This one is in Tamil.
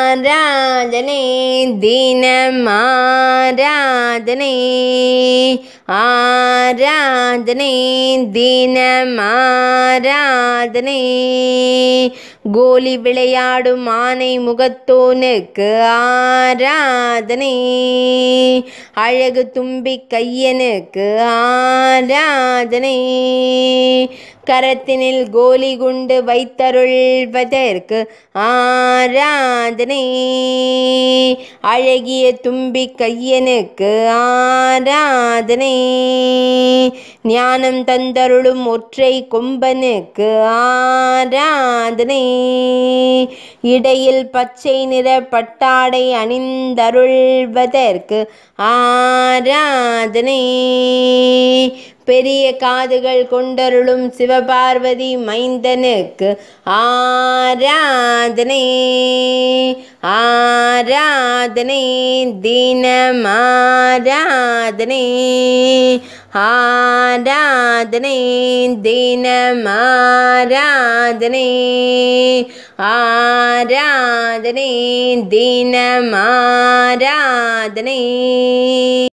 ஆராதனை தினம் ஆராதனை ஆராதனை தினம் ஆராதனை கோலி விளையாடும் ஆனை முகத்தோனுக்கு ஆராதனை அழகு தும்பி கையனுக்கு ஆராதனை கரத்தினில் கோலி குண்டு வைத்தருள்வதற்கு ஆராதனை அழகிய தும்பி கையனுக்கு ஆராதனை ஞானம் தந்தருளும் ஒற்றை கொம்பனுக்கு ஆராதனை இடையில் பச்சை நிற பட்டாடை அணிந்தருள்வதற்கு ஆராதனை பெரிய காதுகள் கொண்டருளும் சிவபார்வதி மைந்தனுக்கு ஆராதனை ஆராதனை தினம் ஆராதனை ஆராதனை தினம் ஆராதனை ஆராதனை தினம் ஆராதனை